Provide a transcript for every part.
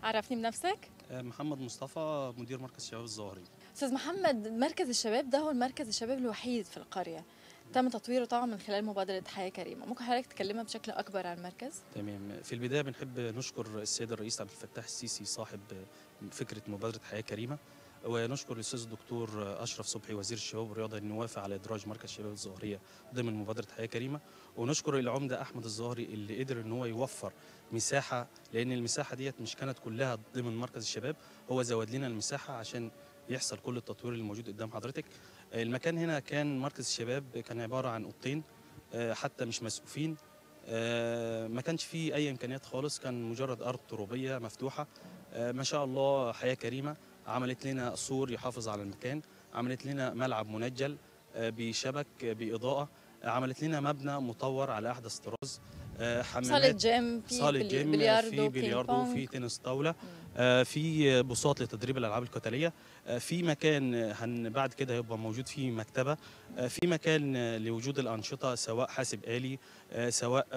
عرفني بنفسك محمد مصطفى مدير مركز الشباب الظاهري استاذ محمد مركز الشباب ده هو المركز الشباب الوحيد في القريه تم تطويره طبعا من خلال مبادره حياه كريمه ممكن حضرتك تكلمنا بشكل اكبر عن المركز تمام في البدايه بنحب نشكر السيد الرئيس عبد الفتاح السيسي صاحب فكره مبادره حياه كريمه ونشكر الاستاذ الدكتور اشرف صبحي وزير الشباب والرياضه انه وافق على ادراج مركز الشباب الظاهريه ضمن مبادره حياه كريمه ونشكر العمده احمد الظاهري اللي قدر ان هو يوفر مساحه لان المساحه ديت مش كانت كلها ضمن مركز الشباب هو زود لنا المساحه عشان يحصل كل التطوير اللي موجود قدام حضرتك المكان هنا كان مركز الشباب كان عباره عن اوضتين حتى مش مسقوفين ما كانش فيه اي امكانيات خالص كان مجرد ارض ترابيه مفتوحه ما شاء الله حياه كريمه عملت لنا سور يحافظ على المكان عملت لنا ملعب منجل بشبك باضاءه عملت لنا مبنى مطور على احدث طراز صاله جيم في صاله جيم بلياردو في بلياردو في تنس طاوله في بساط لتدريب الالعاب القتاليه في مكان هن بعد كده هيبقى موجود فيه مكتبه في مكان لوجود الانشطه سواء حاسب آلي سواء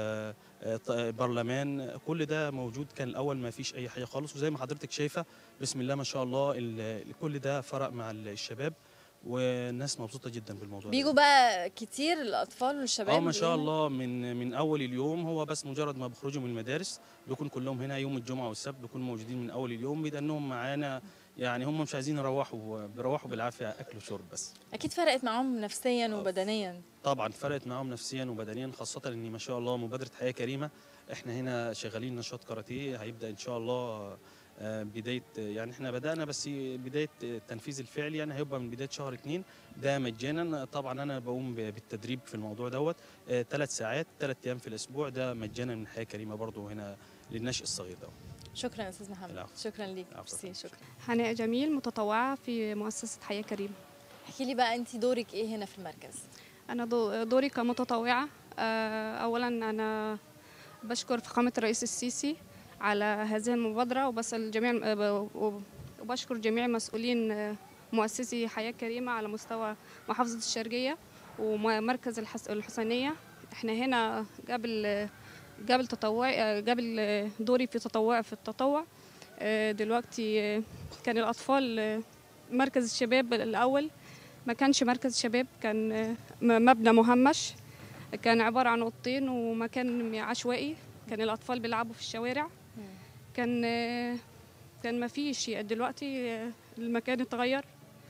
برلمان كل ده موجود كان الاول ما فيش اي حاجه خالص وزي ما حضرتك شايفه بسم الله ما شاء الله كل ده فرق مع الشباب والناس مبسوطه جدا بالموضوع بيجوا بقى كتير الاطفال والشباب اه ما شاء الله من من اول اليوم هو بس مجرد ما بيخرجوا من المدارس بيكون كلهم هنا يوم الجمعه والسبت بيكونوا موجودين من اول اليوم بيدنهم معانا يعني هم مش عايزين يروحوا بيروحوا بالعافيه اكل وشرب بس اكيد فرقت معاهم نفسيا وبدنيا طبعا فرقت معاهم نفسيا وبدنيا خاصه ان ما شاء الله مبادره حياه كريمه احنا هنا شغالين نشاط كاراتيه هيبدا ان شاء الله بدايه يعني احنا بدانا بس بدايه التنفيذ الفعلي يعني هيبقى من بدايه شهر اثنين ده مجانا طبعا انا بقوم بالتدريب في الموضوع دوت ثلاث ساعات ثلاث ايام في الاسبوع ده مجانا من حياه كريمه برضو هنا للنشء الصغير ده شكرا يا استاذ محمد العفو. شكرا ليك العفو. ميرسي شكرا هناء جميل متطوعة في مؤسسة حياة كريمة احكي لي بقى انت دورك ايه هنا في المركز أنا دو- دوري كمتطوعة آه، أولا أنا بشكر فخامة الرئيس السيسي على هذه المبادرة وبسأل جميع آه، ب- وبشكر جميع مسؤولين آه، مؤسسي حياة كريمة على مستوى محافظة الشرقية ومركز الحس- الحسينية احنا هنا قبل قبل تطوع قبل دوري في تطوع في التطوع آه، دلوقتي آه، كان الأطفال آه، مركز الشباب الأول ما كانش مركز شباب كان آه، م- مبنى مهمش كان عبارة عن أوضتين ومكان عشوائي كان الأطفال بيلعبوا في الشوارع كان آه، كان ما فيش دلوقتي آه، المكان اتغير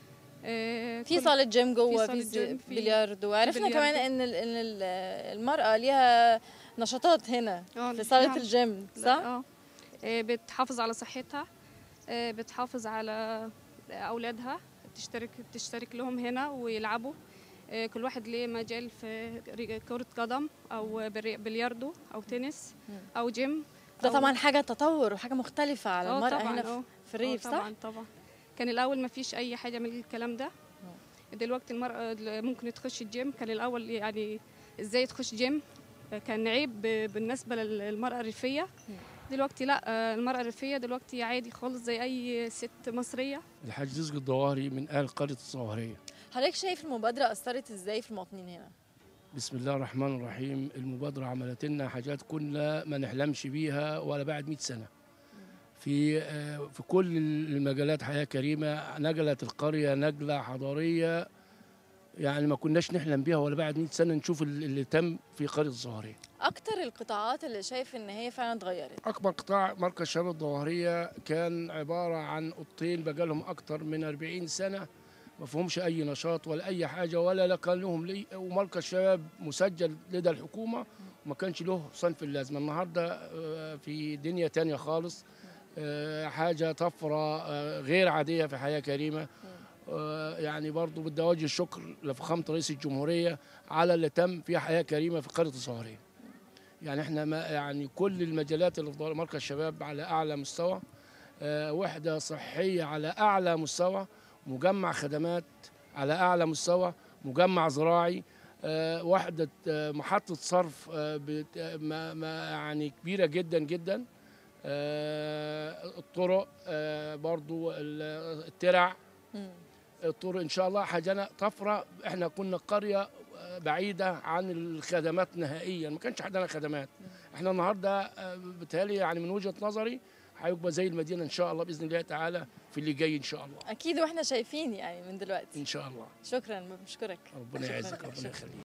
آه، في كل- صاله جيم جوه صالة في, ز- جيم، في بلياردو عرفنا بلياردو. كمان ان ال- ان ال- المراه ليها نشاطات هنا آه، في صاله نعم. الجيم لا، صح اه آه، بتحافظ على صحتها آه، بتحافظ على اولادها تشترك تشترك لهم هنا ويلعبوا آه، كل واحد ليه مجال في ري- كرة قدم او بري- بلياردو او تنس او جيم ده أو- طبعا حاجه تطور وحاجه مختلفه على آه، المراه طبعاً، هنا في- آه. في الريف آه، صح طبعا طبعا كان الاول ما فيش اي حاجه من الكلام ده دلوقتي المراه ممكن تخش الجيم كان الاول يعني ازاي تخش جيم كان عيب ب- بالنسبه للمراه الريفيه دلوقتي لا آه، المراه الريفيه دلوقتي عادي خالص زي اي ست مصريه الحاج رزق الظواهري من اهل قريه الظواهريه حضرتك شايف المبادره اثرت ازاي في المواطنين هنا بسم الله الرحمن الرحيم المبادره عملت لنا حاجات كنا ما نحلمش بيها ولا بعد 100 سنه في آه، في كل المجالات حياه كريمه نقلت القريه نقله حضاريه يعني ما كناش نحلم بيها ولا بعد 100 سنه نشوف ال- اللي تم في قريه الظواهريه اكتر القطاعات اللي شايف ان هي فعلا اتغيرت اكبر قطاع مركز شباب الظواهريه كان عباره عن اوضتين بقى لهم اكتر من 40 سنه ما فيهمش اي نشاط ولا اي حاجه ولا لا كان لهم لي ومركز شباب مسجل لدى الحكومه وما كانش له صنف اللازمه النهارده آه، في دنيا تانية خالص آه، حاجه طفره آه، غير عاديه في حياه كريمه آه، يعني برضو بدي اوجه الشكر لفخامه رئيس الجمهوريه على اللي تم في حياه كريمه في قريه الظواهريه يعني احنا ما يعني كل المجالات اللي في مركز الشباب على اعلى مستوى آه، وحده صحيه على اعلى مستوى مجمع خدمات على اعلى مستوى مجمع زراعي آه، وحده آه، محطه صرف آه، بت- آه، ما ما يعني كبيره جدا جدا آه، الطرق آه، برضو ال- الترع مم. الطرق ان شاء الله حاجنا طفره احنا كنا قريه آه، بعيده عن الخدمات نهائيا ما كانش عندنا خدمات احنا النهارده آه، بتهيألي يعني من وجهه نظري هيبقى زي المدينه ان شاء الله باذن الله تعالى في اللي جاي ان شاء الله اكيد واحنا شايفين يعني من دلوقتي ان شاء الله شكرا بشكرك ربنا شكراً. يعزك ربنا يخليك